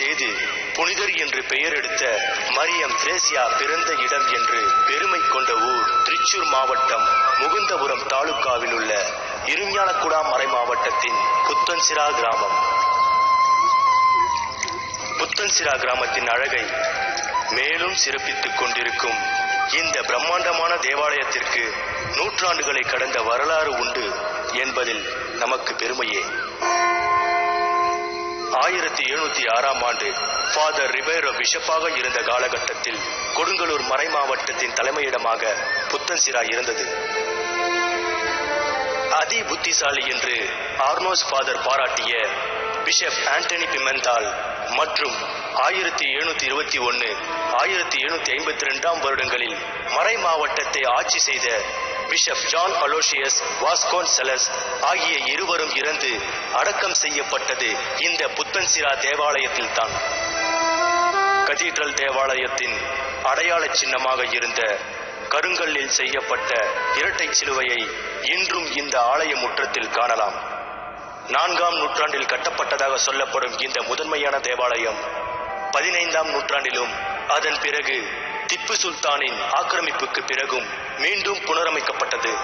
செய்து புனிதர் என்று பெயர் எடுத்த மரியம் திரேசியா பிறந்த இடம் என்று பெருமை கொண்ட ஊர் திருச்சூர் மாவட்டம் முகுந்தபுரம் தாலுக்காவில் உள்ள இருஞானக்குடா மறை மாவட்டத்தின் புத்தன்சிரா கிராமம் புத்தன்சிரா கிராமத்தின் அழகை மேலும் சிறப்பித்துக் கொண்டிருக்கும் இந்த பிரம்மாண்டமான தேவாலயத்திற்கு நூற்றாண்டுகளை கடந்த வரலாறு உண்டு என்பதில் நமக்கு பெருமையே ஆயிரத்தி எழுநூத்தி ஆறாம் ஆண்டு ஃபாதர் ரிபேரோ பிஷப்பாக இருந்த காலகட்டத்தில் கொடுங்கலூர் மறை மாவட்டத்தின் தலைமையிடமாக புத்தன்சிரா இருந்தது அதி புத்திசாலி என்று ஆர்னோஸ் ஃபாதர் பாராட்டிய பிஷப் ஆண்டனி பிமெந்தால் மற்றும் ஆயிரத்தி எழுநூத்தி இருபத்தி ஒன்னு ஆயிரத்தி எழுநூத்தி ஐம்பத்தி ரெண்டாம் வருடங்களில் மறை மாவட்டத்தை ஆட்சி செய்த bishop John Aloysius Vasconcellos ஆகிய இருவரும் இறந்து அடக்கம் செய்யப்பட்டது இந்த புத்தன்சிரா தேவாலயத்தில் தான் கதீட்ரல் தேவாலயத்தின் அடையாள சின்னமாக இருந்த கருங்கல்லில் செய்யப்பட்ட இரட்டை சிலுவையை இன்றும் இந்த ஆலய முற்றத்தில் காணலாம் நான்காம் நூற்றாண்டில் கட்டப்பட்டதாக சொல்லப்படும் இந்த முதன்மையான தேவாலயம் பதினைந்தாம் நூற்றாண்டிலும் அதன் பிறகு திப்பு சுல்தானின் ஆக்கிரமிப்புக்கு பிறகும் மீண்டும் புனரமைக்கப்பட்டது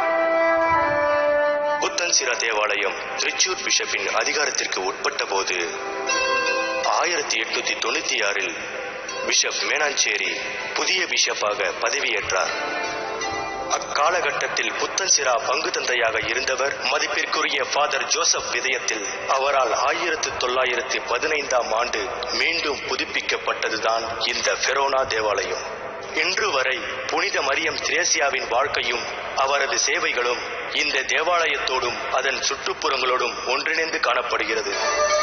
புத்தன்சிரா தேவாலயம் திருச்சூர் பிஷப்பின் அதிகாரத்திற்கு உட்பட்ட போது ஆயிரத்தி எட்நூத்தி தொண்ணூத்தி ஆறில் பிஷப் மேனாஞ்சேரி புதிய பிஷப்பாக பதவியேற்றார் அக்காலகட்டத்தில் புத்தன்சிரா பங்கு தந்தையாக இருந்தவர் மதிப்பிற்குரிய ஃபாதர் ஜோசப் விதயத்தில் அவரால் ஆயிரத்து தொள்ளாயிரத்தி பதினைந்தாம் ஆண்டு மீண்டும் புதுப்பிக்கப்பட்டதுதான் இந்த ஃபெரோனா தேவாலயம் இன்று வரை புனித மரியம் திரேசியாவின் வாழ்க்கையும் அவரது சேவைகளும் இந்த தேவாலயத்தோடும் அதன் சுற்றுப்புறங்களோடும் ஒன்றிணைந்து காணப்படுகிறது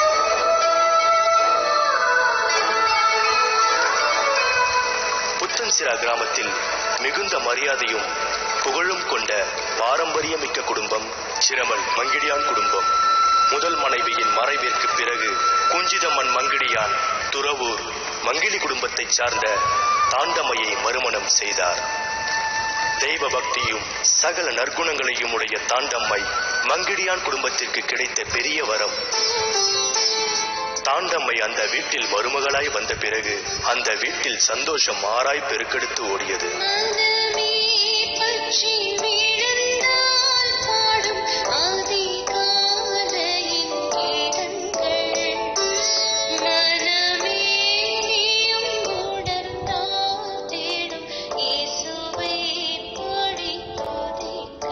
புத்தன்சிரா கிராமத்தில் மிகுந்த மரியாதையும் புகழும் கொண்ட பாரம்பரியமிக்க குடும்பம் சிரமல் மங்கிடியான் குடும்பம் முதல் மனைவியின் மறைவிற்கு பிறகு குஞ்சிதம்மன் மங்கிடியான் துறவூர் மங்கிலி குடும்பத்தைச் சார்ந்த தாண்டமையை மறுமணம் செய்தார் தெய்வ பக்தியும் சகல நற்குணங்களையும் உடைய தாண்டம்மை மங்கிடியான் குடும்பத்திற்கு கிடைத்த பெரிய வரம் தாண்டம்மை அந்த வீட்டில் மருமகளாய் வந்த பிறகு அந்த வீட்டில் சந்தோஷம் மாறாய் பெருக்கெடுத்து ஓடியது மனமே பற்றி விழுந்தால் பாடும் அதிகாலையின் கீதங்கள் மனமே நீயும் உணர்ந்தால் தேடும் இயேசுவை பாடி துதிக்க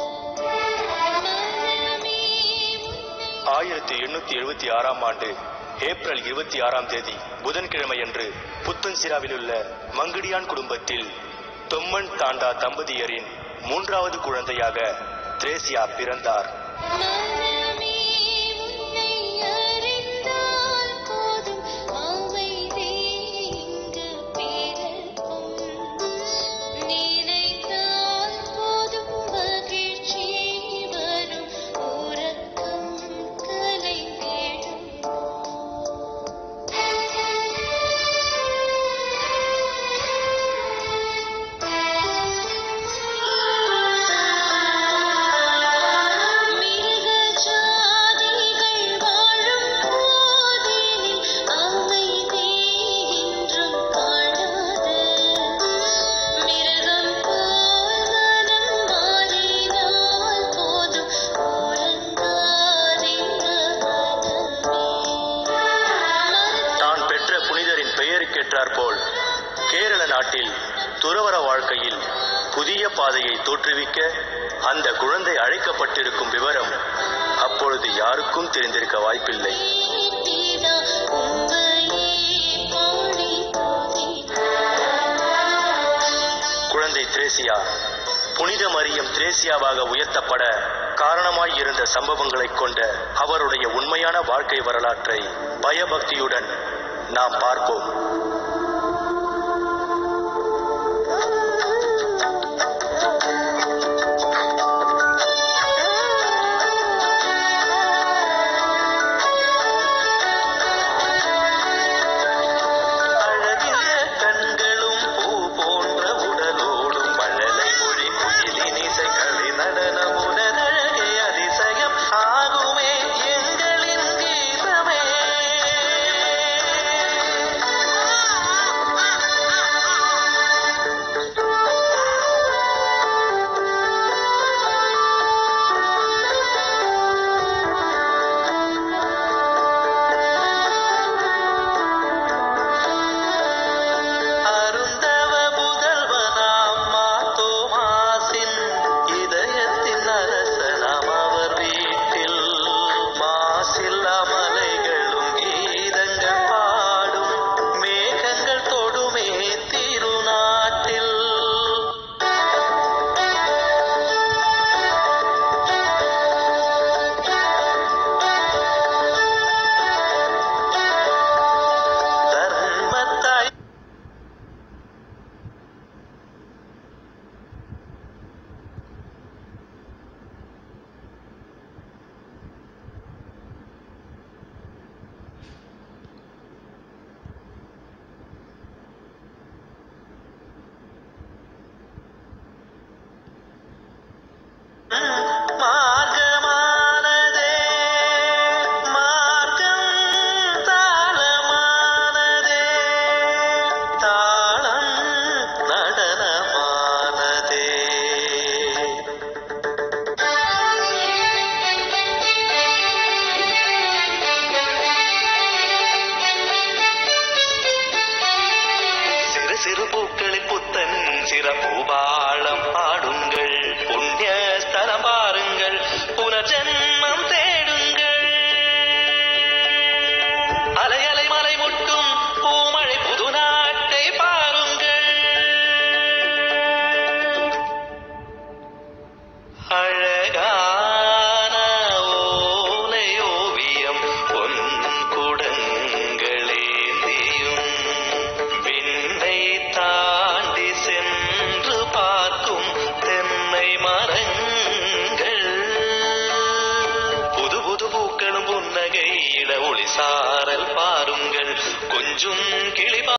மனமே உன்னை ஆயிரத்தி எண்ணூத்தி எழுபத்தி ஆறாம் ஆண்டு ஏப்ரல் இருபத்தி ஆறாம் தேதி புதன்கிழமையன்று புத்தன்சிராவில் உள்ள மங்கிடியான் குடும்பத்தில் தொம்மன் தாண்டா தம்பதியரின் மூன்றாவது குழந்தையாக திரேசியா பிறந்தார் மனமே உன்னை அறிந்தால் போதும் அமைதி இங்கு பிறக்கும் நினைத்தால் போதும் மகிழ்ச்சி வரும் உறக்கம் கலைந்திடும் மிருக ஜாதிகள் வாழும் போதினில் அமைதி என்றும் காணாது மிருகம் போல் மனம் மாறினால் போதும் உறங்காதிங்க மனமே தான் பெற்ற புனிதரின் பெயருக்கேற்றாற்போல் கேரள நாட்டில் துறவற வாழ்க்கையில் புதிய பாதையை தோற்றுவிக்க அந்த குழந்தை அழைக்கப்பட்டிருக்கும் விவரம் அப்பொழுது யாருக்கும் தெரிந்திருக்க வாய்ப்பில்லை பிதா உம்மையே பாடி துதிக்க குழந்தை திரேசியா புனித மரியம் திரேசியாவாக உயர்த்தப்பட காரணமாய் இருந்த சம்பவங்களைக் கொண்ட அவருடைய உண்மையான வாழ்க்கை வரலாற்றை பயபக்தியுடன் நாம் பார்ப்போம் அழகிய கண்களும் பூ போன்ற உடலோடும் மழலை மொழி குயிலின் இசைகளை நடனமுடன் அழகே அதிசயம் ஆகுமே எங்களின் கீதமே கொஞ்சும் கிளிபா